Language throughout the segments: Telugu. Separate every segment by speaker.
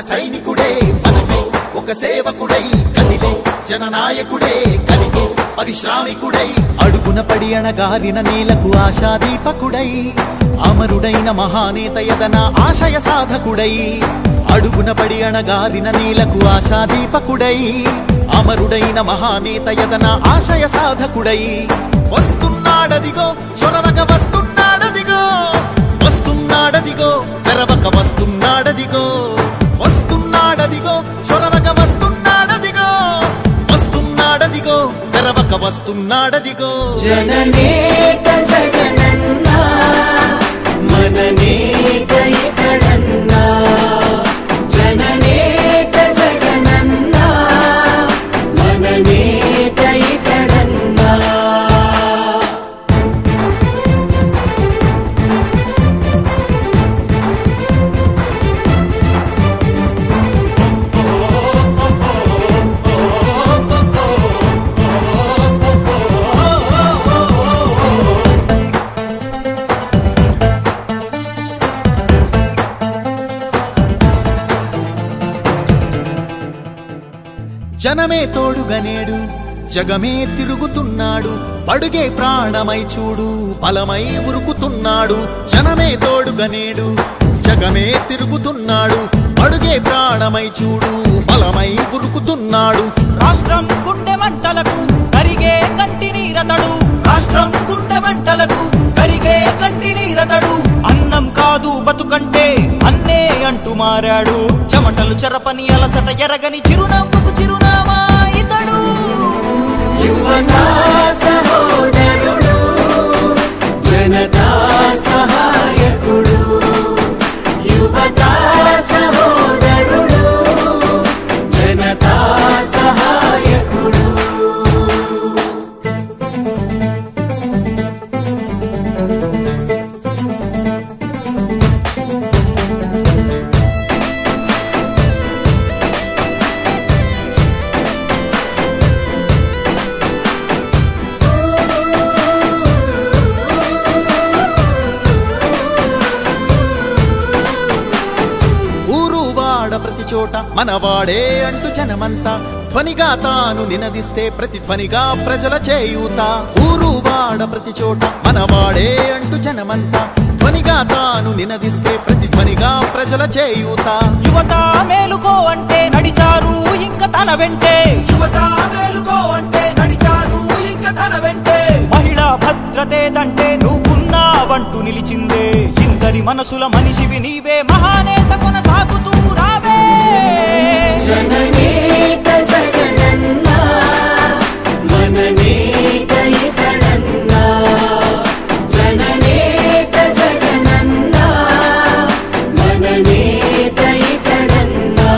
Speaker 1: సైనికుడే మనమే ఒక సేవకుడై కదిలే జననాయకుడే కలిగే పరిశ్రామికుడై అడుగున పడి అణగారిన నేలకు ఆశాదీపకుడై అమరుడైన మహానేత యదన ఆశయ సాధకుడై అడుగున పడి అణగారిన నేలకు ఆశాదీపకుడై అమరుడైన మహానేత యదన ఆశయ సాధకుడై వస్తున్నాడదిగో చొరవక వస్తున్నాడదిగో వస్తున్నాడదిగో తెరవక వస్తున్నాడదిగో వస్తున్నాడదిగో చొరవక వస్తున్నాడదిగో వస్తున్నాడదిగో తెరవక వస్తున్నాడదిగో
Speaker 2: జననేత జగనన్న మననేత ఇతడన్నా జననేత జగనన్న మననేత ఇతడన్నా
Speaker 1: జనమే తోడుగనేడు జగమే తిరుగుతున్నాడు అడుగే ప్రాణమై చూడు బలమై ఉరుకుతున్నాడు జనమే తోడుగనేడు జగమే తిరుగుతున్నాడు అడుగే ప్రాణమై చూడు బలమై ఉరుకుతున్నాడు
Speaker 3: రాష్ట్రం గుండె మంటలకు కరిగే కంటి నీరతడు రాష్ట్రం గుండె మంటలకు కరిగే కంటి నీరతడు అన్నం కాదు బతుకంటే అన్నే అంటూ మారాడు చెమటలు చెరపని అలసట ఎరగని చిరునవ్వుకు చిరునామా ఇతడు
Speaker 2: యువతా సహోదరుడు జనతా సహాయకుడు యువతా సహోదరుడు జనతా సహాయకుడు
Speaker 1: ఊరు వాడ ప్రతి చోట మనవాడే అంటూ జనమంతా ధ్వనిగా తాను నినదిస్తే ప్రతిధ్వనిగా ప్రజల చేయూత ఊరు వాడ ప్రతి చోట మనవాడే అంటూ జనమంతా ధ్వనిగా తాను నినదిస్తే ప్రతిధ్వనిగా ప్రజల చేయూత
Speaker 3: యువత మేలుకో అంటే నడిచారు ఇంక తన వెంటే యువత మేలుకో అంటే నడిచారు ఇంక తన వెంటే మహిళా భద్రతేదంటే నువ్వున్నావంటూ నిలిచిందే ఇందరి మనసుల మనిషివి నీవే మహానేత కొనసాగుతూ రావే
Speaker 2: జననేత జగనన్న మననేత ఇతడన్నా జననేత జగనన్న మననేత ఇతడన్నా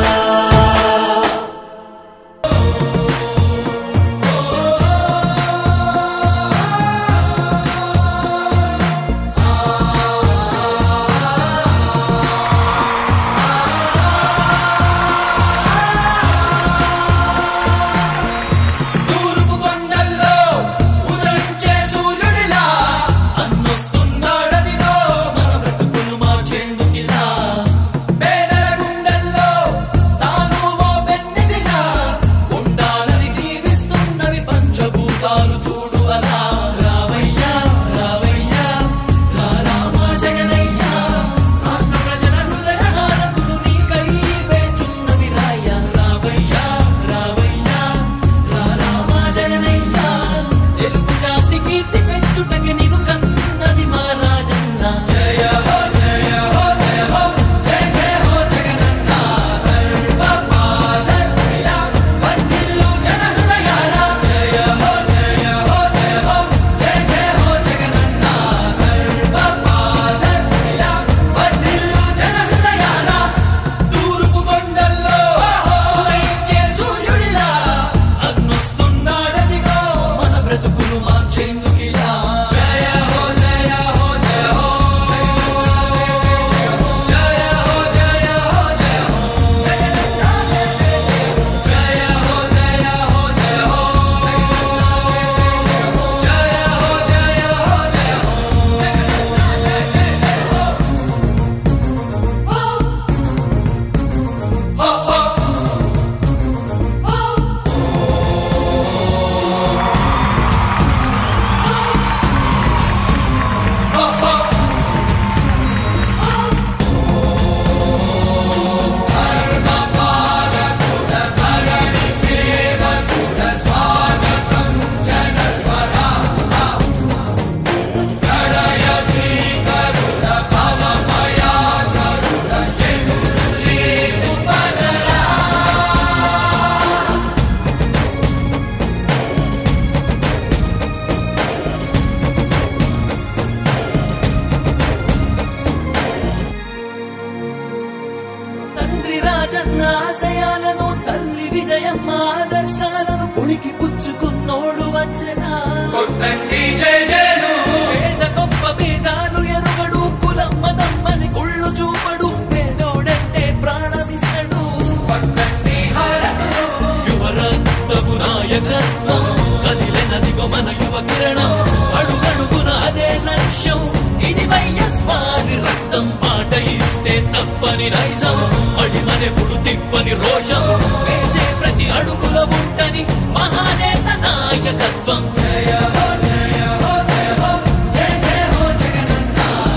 Speaker 3: కన్న ఆశయాలను తల్లి విజయమ్మ ఆదర్శాలను పులికి పుచ్చుకున్నోడు వచ్చనా
Speaker 4: కొట్టండి జై జయను
Speaker 3: పేద గొప్ప భేదాలు ఎరుగడు కులం మతమ్మని కుళ్ళు చూపడు పేదోడంటే ప్రాణమిస్తడు
Speaker 4: పట్టండి హారతులు
Speaker 3: యువరక్తము నాయకత్వం కదిలెనదిగో మన యువ కిరణం అడుగడుగున అదే లక్ష్యం ఇది వైఎస్వారి రక్తం మాట ఇస్తే తప్పని నైజం అడిమనెప్పుడు తిప్పని రోషం వేసే ప్రతి అడుగుల ఉంటని మహానేత నాయకత్వం జయ హో జయ హో జయ హో జయ జయ హో జగనన్న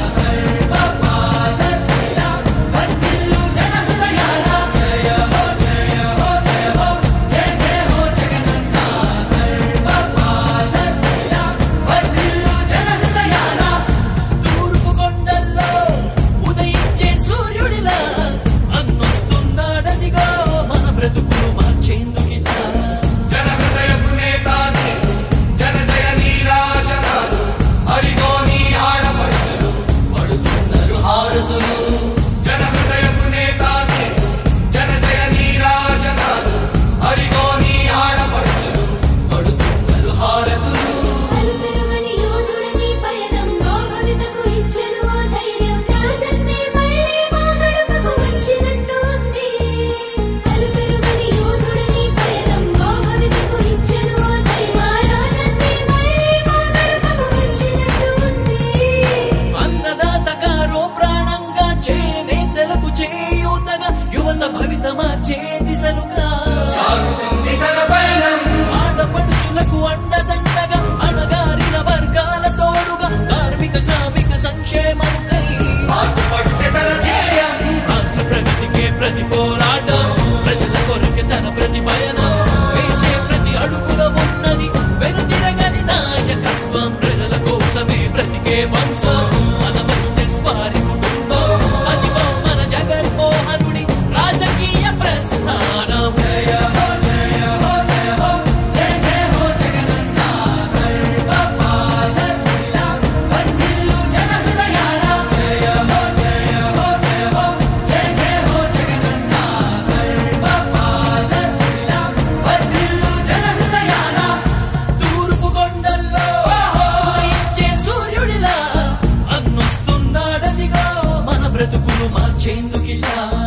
Speaker 3: వర్ధిల్లు జన హృదయాల జయ హో జయ హో జయ హో జయ జయ హో జగనన్న వర్ధిల్లు జన హృదయాల తూర్పు కొండల్లో ఉదయించే సూర్యుడిలా అన్నొస్తున్నాడదిగో మన బ్రతుకులు మార్చేందుకిలా
Speaker 4: జన హృదయపు నేతానే జన జయ నీరాజనాలు అరిగో నీ ఆడపడుచులు
Speaker 3: పడుతున్నారు హారతులు
Speaker 4: జన హృదయపు నేతానే జన జయ నీరాజనాలు అరిగో నీ ఆడపడుచులు
Speaker 3: పడుతున్నారు హారతులు
Speaker 5: అలుపెరుగని యోధుడని పయనంలో భవితకు ఇచ్చెను ఓ ధైర్యం రాజన్నే మళ్ళీ మా గడపకు వచ్చినట్టు ఉంది అలుపెరుగని యోధుడని పయనంలో భవితకు ఇచ్చెను ఓ ధైర్యం రాజన్నే మళ్ళీ మా గడపకు వచ్చినట్టు ఉంది
Speaker 3: అన్నదాత గారో ప్రాణంగా చేనేతలకు చేయూతగా యువత భవిత మార్చే దిశలుగా
Speaker 4: సాగుతుంది తన పయనం
Speaker 3: ఆడపడుచులకు అండదండగా అణగారిన వర్గాల తోడుగా కార్మిక శ్రామిక సంక్షేమముకై
Speaker 4: పాటుపడితే తన ధ్యేయం
Speaker 3: రాష్ట్ర ప్రగతికే ప్రతి పోరాటం ప్రజల కొరకే తన ప్రతి పయనం వేసే ప్రతి అడుగుల ఉన్నది వెనుతిరగని నాయకత్వం ప్రజల కోసమే బ్రతికే వంశం మన వారి కుటుంబం అదిగో మన జగన్మోహనుడి రాజకీయ ప్రస్థానం జయ హో జయ హో జయ హో జయ జయ హో జగనన్న వర్ధిల్లు జన హృదయాల జయ హో జయ హో జయ హో జయ జయ హో జగనన్న వర్ధిల్లు జన హృదయాల తూర్పు కొండల్లో ఉదయించే సూర్యుడిలా అన్నొస్తున్నాడదిగో మన బ్రతుకులు మార్చేందుకిలా